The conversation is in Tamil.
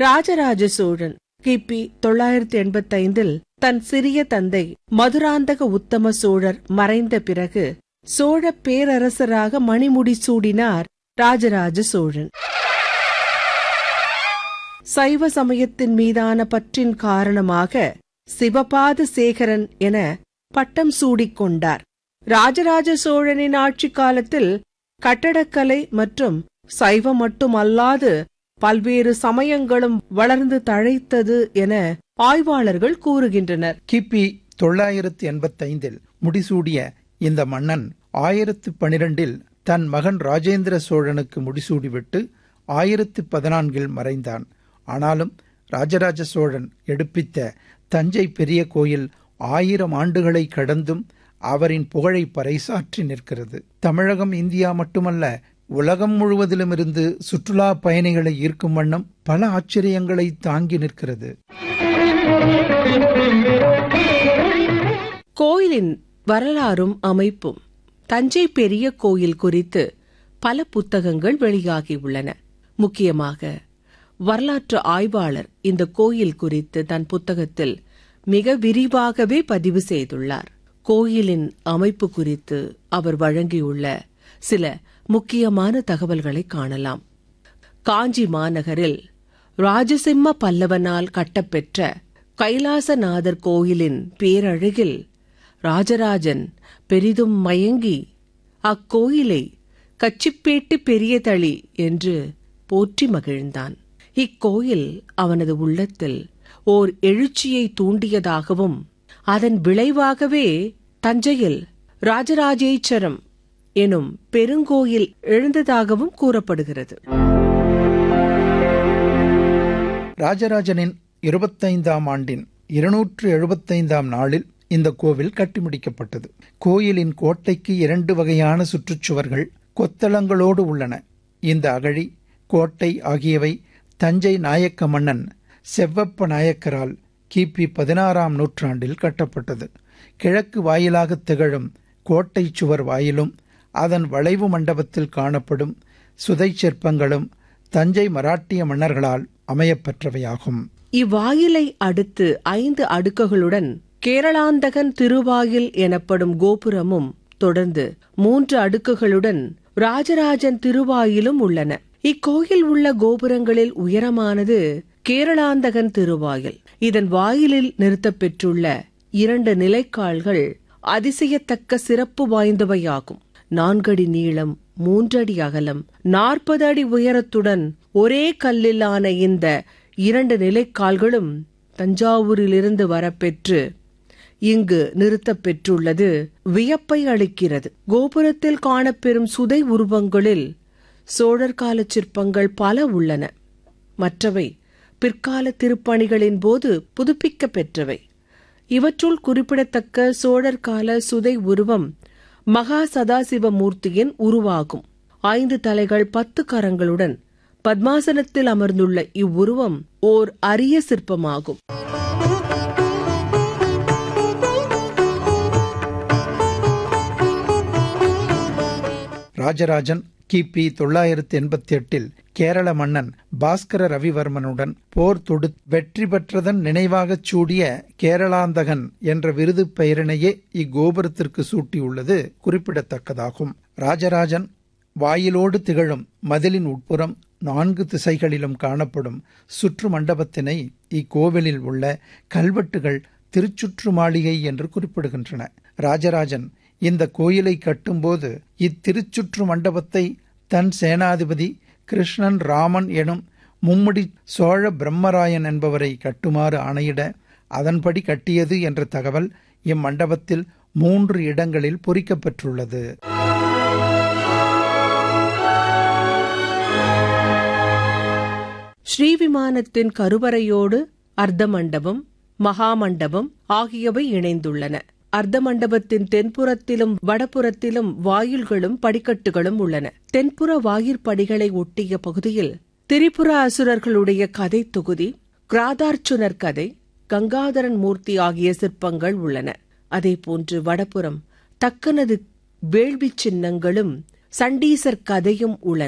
ராஜராஜ சோழன் கிபி தொள்ளாயிரத்தி எண்பத்தைந்தில் தன் சிறிய தந்தை மதுராந்தக உத்தம சோழர் மறைந்த பிறகு சோழ பேரரசராக மணிமுடி சூடினார் ராஜராஜ சோழன் சைவ சமயத்தின் மீதான பற்றின் காரணமாக சிவபாத சேகரன் என பட்டம் சூடிக் கொண்டார் ராஜராஜ சோழனின் ஆட்சி காலத்தில் கட்டடக்கலை மற்றும் சைவம் மட்டுமல்லாது பல்வேறு சமயங்களும் வளர்ந்து தழைத்தது என ஆய்வாளர்கள் கூறுகின்றனர் கிபி தொள்ளாயிரத்து எண்பத்தைந்தில் முடிசூடிய இந்த மன்னன் ஆயிரத்து பனிரெண்டில் தன் மகன் ராஜேந்திர சோழனுக்கு முடிசூடிவிட்டு ஆயிரத்து பதினான்கில் மறைந்தான் ஆனாலும் ராஜராஜ சோழன் எடுப்பித்த தஞ்சை பெரிய கோயில் ஆயிரம் ஆண்டுகளை கடந்தும் அவரின் புகழை பறைசாற்றி நிற்கிறது தமிழகம் இந்தியா மட்டுமல்ல உலகம் முழுவதிலுமிருந்து சுற்றுலா பயணிகளை ஈர்க்கும் வண்ணம் பல ஆச்சரியங்களை தாங்கி நிற்கிறது கோயிலின் வரலாறும் அமைப்பும் தஞ்சை பெரிய கோயில் குறித்து பல புத்தகங்கள் வெளியாகியுள்ளன முக்கியமாக வரலாற்று ஆய்வாளர் இந்த கோயில் குறித்து தன் புத்தகத்தில் மிக விரிவாகவே பதிவு செய்துள்ளார் கோயிலின் அமைப்பு குறித்து அவர் வழங்கியுள்ள சில முக்கியமான தகவல்களை காணலாம் காஞ்சி மாநகரில் ராஜசிம்ம பல்லவனால் கட்டப்பெற்ற கைலாசநாதர் கோயிலின் பேரழகில் ராஜராஜன் பெரிதும் மயங்கி அக்கோயிலை கச்சிப்பேட்டு பெரியதளி என்று போற்றி மகிழ்ந்தான் இக்கோயில் அவனது உள்ளத்தில் ஓர் எழுச்சியை தூண்டியதாகவும் அதன் விளைவாகவே தஞ்சையில் ராஜராஜேச்சரம் எனும் பெருங்கோயில் எழுந்ததாகவும் கூறப்படுகிறது ராஜராஜனின் இருபத்தைந்தாம் ஆண்டின் இருநூற்று எழுபத்தைந்தாம் நாளில் இந்த கோவில் கட்டி முடிக்கப்பட்டது கோயிலின் கோட்டைக்கு இரண்டு வகையான சுற்றுச்சுவர்கள் கொத்தளங்களோடு உள்ளன இந்த அகழி கோட்டை ஆகியவை தஞ்சை நாயக்க மன்னன் செவ்வப்ப நாயக்கரால் கிபி பதினாறாம் நூற்றாண்டில் கட்டப்பட்டது கிழக்கு வாயிலாக திகழும் கோட்டை சுவர் வாயிலும் அதன் வளைவு மண்டபத்தில் காணப்படும் சுதை சிற்பங்களும் தஞ்சை மராட்டிய மன்னர்களால் அமையப்பெற்றவையாகும் இவ்வாயிலை அடுத்து ஐந்து அடுக்குகளுடன் கேரளாந்தகன் திருவாயில் எனப்படும் கோபுரமும் தொடர்ந்து மூன்று அடுக்குகளுடன் ராஜராஜன் திருவாயிலும் உள்ளன இக்கோயில் உள்ள கோபுரங்களில் உயரமானது கேரளாந்தகன் திருவாயில் இதன் வாயிலில் நிறுத்தப்பெற்றுள்ள இரண்டு நிலைக்கால்கள் அதிசயத்தக்க சிறப்பு வாய்ந்தவையாகும் நான்கடி நீளம் மூன்றடி அகலம் நாற்பது அடி உயரத்துடன் ஒரே கல்லிலான இந்த இரண்டு நிலைக்கால்களும் தஞ்சாவூரிலிருந்து வரப்பெற்று இங்கு நிறுத்தப்பெற்றுள்ளது வியப்பை அளிக்கிறது கோபுரத்தில் காணப்பெறும் சுதை உருவங்களில் சோழர் கால சிற்பங்கள் பல உள்ளன மற்றவை பிற்கால திருப்பணிகளின் போது புதுப்பிக்க பெற்றவை இவற்றுள் குறிப்பிடத்தக்க சோழர் கால சுதை உருவம் மகா சதாசிவ மூர்த்தியின் உருவாகும் ஐந்து தலைகள் பத்து கரங்களுடன் பத்மாசனத்தில் அமர்ந்துள்ள இவ்வுருவம் ஓர் அரிய சிற்பமாகும் ராஜராஜன் கிபி தொள்ளாயிரத்தி எண்பத்தி எட்டில் கேரள மன்னன் பாஸ்கர ரவிவர்மனுடன் போர் தொடு வெற்றி பெற்றதன் நினைவாகச் சூடிய கேரளாந்தகன் என்ற விருது பெயரினையே இக்கோபுரத்திற்கு சூட்டியுள்ளது குறிப்பிடத்தக்கதாகும் ராஜராஜன் வாயிலோடு திகழும் மதிலின் உட்புறம் நான்கு திசைகளிலும் காணப்படும் சுற்று மண்டபத்தினை இக்கோவிலில் உள்ள கல்வெட்டுகள் திருச்சுற்று மாளிகை என்று குறிப்பிடுகின்றன ராஜராஜன் இந்த கோயிலை கட்டும்போது இத்திருச்சுற்று மண்டபத்தை தன் சேனாதிபதி கிருஷ்ணன் ராமன் எனும் மும்முடி சோழ பிரம்மராயன் என்பவரை கட்டுமாறு ஆணையிட அதன்படி கட்டியது என்ற தகவல் இம்மண்டபத்தில் மூன்று இடங்களில் பொறிக்கப்பெற்றுள்ளது ஸ்ரீவிமானத்தின் கருவறையோடு அர்த்த மண்டபம் மகாமண்டபம் ஆகியவை இணைந்துள்ளன அர்த்த மண்டபத்தின் தென்புறத்திலும் வடபுறத்திலும் வாயில்களும் படிக்கட்டுகளும் உள்ளன தென்புற வாயிற்படிகளை ஒட்டிய பகுதியில் திரிபுர அசுரர்களுடைய கதை தொகுதி கிராதார்ச்சுனர் கதை கங்காதரன் மூர்த்தி ஆகிய சிற்பங்கள் உள்ளன அதேபோன்று வடபுறம் தக்கனது வேள்வி சின்னங்களும் சண்டீசர் கதையும் உள்ளன